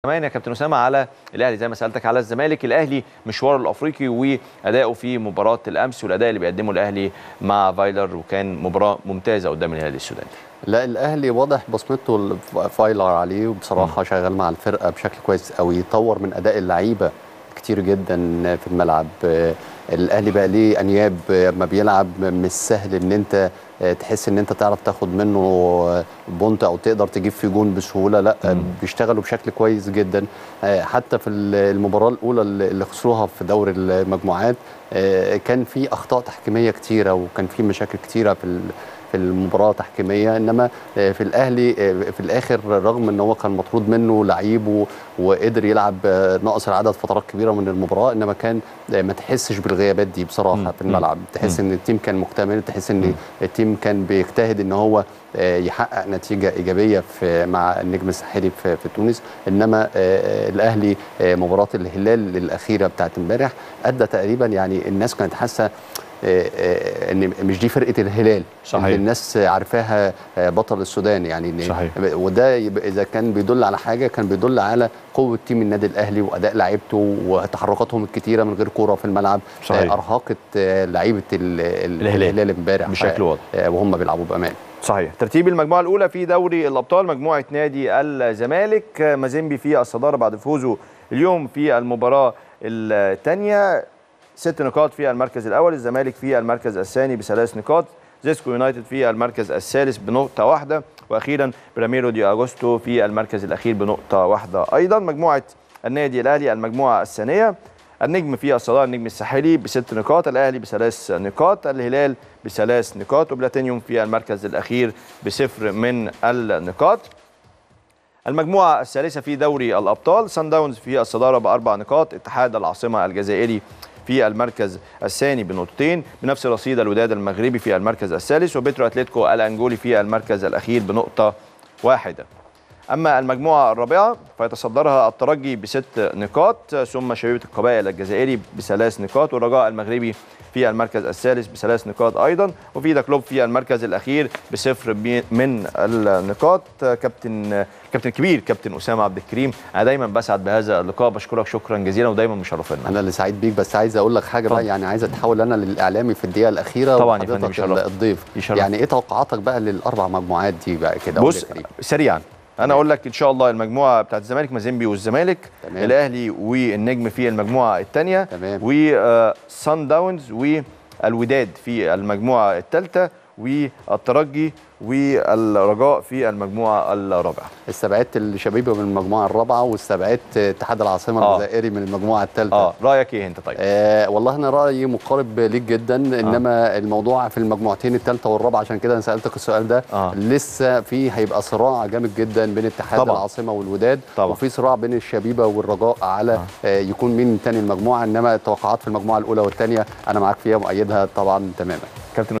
كمان يا كابتن اسامه على الاهلي زي ما سالتك على الزمالك الاهلي مشواره الافريقي وادائه في مباراه الامس والاداء اللي بيقدمه الاهلي مع فايلر وكان مباراه ممتازه قدام الهلال السوداني لا الاهلي واضح بصمته فايلر عليه وبصراحه شغال مع الفرقه بشكل كويس قوي طور من اداء اللعيبه كتير جدا في الملعب الاهلي بقى ليه انياب ما بيلعب مش سهل ان انت تحس ان انت تعرف تاخد منه بونت او تقدر تجيب فيه جون بسهوله لا مم. بيشتغلوا بشكل كويس جدا حتى في المباراه الاولى اللي خسروها في دوري المجموعات كان في اخطاء تحكيميه كتيره وكان في مشاكل كتيره في في المباراه تحكيميه انما في الاهلي في الاخر رغم ان هو كان مطرود منه لعيب وقدر يلعب ناقص العدد فترات كبيره من المباراه انما كان ما تحسش بالغيابات دي بصراحه في الملعب تحس ان التيم كان مكتمل تحس ان التيم كان بيجتهد ان هو يحقق نتيجه ايجابيه في مع النجم الساحلي في, في تونس انما الاهلي مباراه الهلال الاخيره بتاعت امبارح ادى تقريبا يعني الناس كانت حاسه ان مش دي فرقه الهلال صحيح. اللي الناس عارفاها بطل السودان يعني صحيح. وده اذا كان بيدل على حاجه كان بيدل على قوه تيم النادي الاهلي واداء لعيبته وتحركاتهم الكتيره من غير كوره في الملعب صحيح. ارهقت لعيبه الهلال امبارح بشكل واضح وهم بيلعبوا بامان صحيح ترتيب المجموعه الاولى في دوري الابطال مجموعه نادي الزمالك مازيمبي في الصداره بعد فوزه اليوم في المباراه الثانيه ست نقاط في المركز الاول الزمالك في المركز الثاني بثلاث نقاط زيسكو يونايتد في المركز الثالث بنقطه واحده واخيرا براميرو دي اغوستو في المركز الاخير بنقطه واحده ايضا مجموعه النادي الاهلي المجموعه الثانيه النجم في الصداره النجم الساحلي بست نقاط الاهلي بثلاث نقاط الهلال بثلاث نقاط وبلاتينيوم في المركز الاخير بصفر من النقاط المجموعه الثالثه في دوري الابطال سان داونز في الصداره باربع نقاط اتحاد العاصمه الجزائري في المركز الثاني بنقطتين بنفس رصيد الوداد المغربي في المركز الثالث وبيترو اتلتيكو الانجولي في المركز الاخير بنقطه واحده اما المجموعه الرابعه فيتصدرها الترجي بست نقاط ثم شبيبه القبائل الجزائري بثلاث نقاط والرجاء المغربي في المركز الثالث بثلاث نقاط ايضا وفيدا كلوب في المركز الاخير بصفر من النقاط كابتن كابتن كبير كابتن اسامه عبد الكريم انا دايما بسعد بهذا اللقاء بشكرك شكرا جزيلا ودايما مشرفنا انا اللي سعيد بيك بس عايز اقول لك حاجه بقى يعني عايز اتحول انا للاعلامي في الدقيقه الاخيره طبعا يا فندم يشرف الضيف يشرف. يعني ايه توقعاتك بقى للاربع مجموعات دي بقى كده بص سريعا انا اقول لك ان شاء الله المجموعه بتاعت الزمالك مازيمبي والزمالك تمام. الاهلي والنجم في المجموعه الثانيه وسان داونز والوداد في المجموعه الثالثه والترجي والرجاء في المجموعه الرابعه استبعدت الشبيبه من المجموعه الرابعه واستبعدت اتحاد العاصمه آه. الجزائري من المجموعه الثالثه اه رايك ايه انت طيب آه والله انا رايي مقارب ليك جدا انما الموضوع في المجموعتين الثالثه والرابعه عشان كده انا سالتك السؤال ده آه. لسه في هيبقى صراع جامد جدا بين اتحاد طبعا. العاصمه والوداد طبعا. وفي صراع بين الشبيبه والرجاء على آه. آه يكون مين تاني المجموعه انما التوقعات في المجموعه الاولى والثانيه انا معاك فيها مؤيدها طبعا تماما